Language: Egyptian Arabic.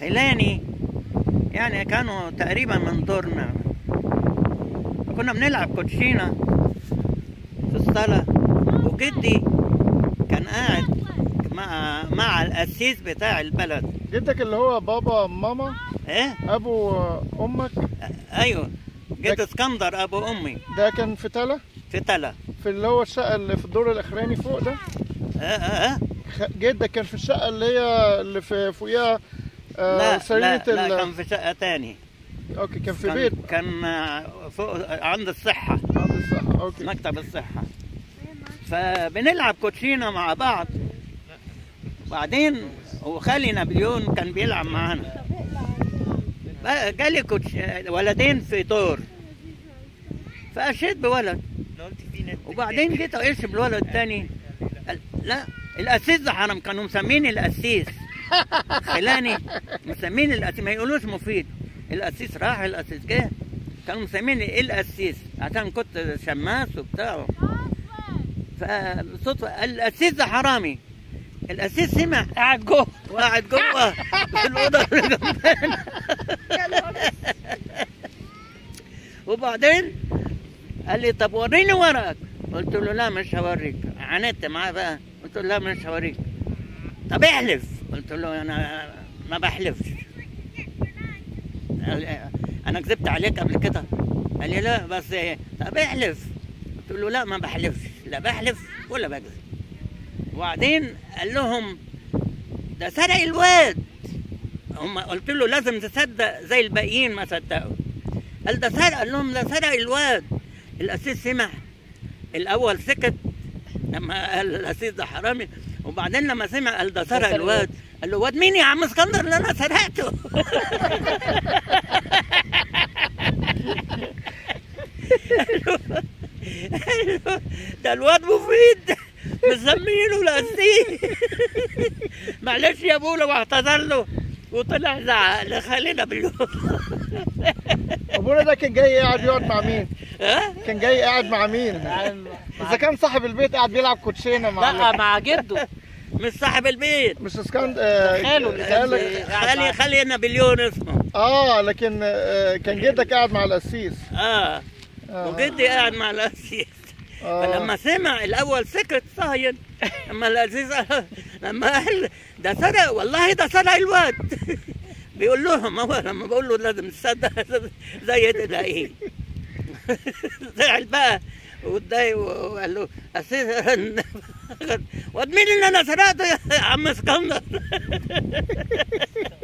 خلاني يعني كانوا تقريبا من دورنا كنا بنلعب كوتشينة في الصالة وجدي كان قاعد مع مع القسيس بتاع البلد جدك اللي هو بابا ماما ايه ابو امك ايوه جد اسكندر ابو امي ده كان في تلا في تلا في اللي هو الشقه اللي في الدور الاخراني فوق ده اه اه اه خ- جدك كان في الشقه اللي هي اللي في فوقيها آه، لا لا, سريرة لا ال- كان في شقة تاني اوكي كان في كان بيت كان آه، فوق عند الصحة عند الصحه اوكي مكتب الصحة فبنلعب كوتشينة مع بعض بعدين وخالي نابليون كان بيلعب معانا بقى جالي كوتش ولدين في دور فأشيت بولد وبعدين جيت أقش بالولد التاني قال لا القسيس ده حرام كانوا مسميني القسيس خلاني مسميني القسيس ما يقولوش مفيد القسيس راح القسيس جه كانوا مسميني ايه القسيس عشان كنت شماس وبتاع فبصدفة القسيس ده حرامي القسيس سمع قاعد جوه وقاعد جوه في الأوضة اللي جنبنا وبعدين قال لي طب وريني ورقك قلت له لا مش هوريك عاندت معاه بقى قلت له لا مش هوريك طب احلف قلت له انا ما بحلفش قال لي انا كذبت عليك قبل كده قال لي لا بس إيه، طب احلف قلت له لا ما بحلفش لا بحلف ولا بكذب وبعدين قال لهم ده سرق الواد هم قلت له لازم تصدق زي الباقيين ما صدقوا قال ده سرق قال لهم ده سرق الواد القسيس سمع الاول سكت لما قال القسيس ده حرامي وبعدين لما سمع قال ده سرق الواد قال له واد مين يا عم اسكندر اللي انا سرقته قال له ده الواد مفيد مسمينه القسيس معلش يا ابونا واعتذر له وطلع زعق لخالنا باليوم ابونا ده كان جاي قاعد يقعد مع مين ها كان جاي قاعد مع مين اذا كان صاحب البيت قاعد بيلعب كوتشينه مع لا مع جده مش صاحب البيت مش اسكند آه، خاله اللي كان خالك- خالي خالي نابليون اسمه اه لكن آه، كان جدك قاعد مع القسيس اه آه. وجدي قاعد مع القسيس آه. فلما سمع الاول سكت صاين لما العزيز لما قال ده سرق والله ده سرق الواد بيقول لهم هو لما بقول له لازم تصدق زي تلاقيه زعل بقى واتضايق وقال له أسيس واد مين اللي انا سرقته يا عم اسكندر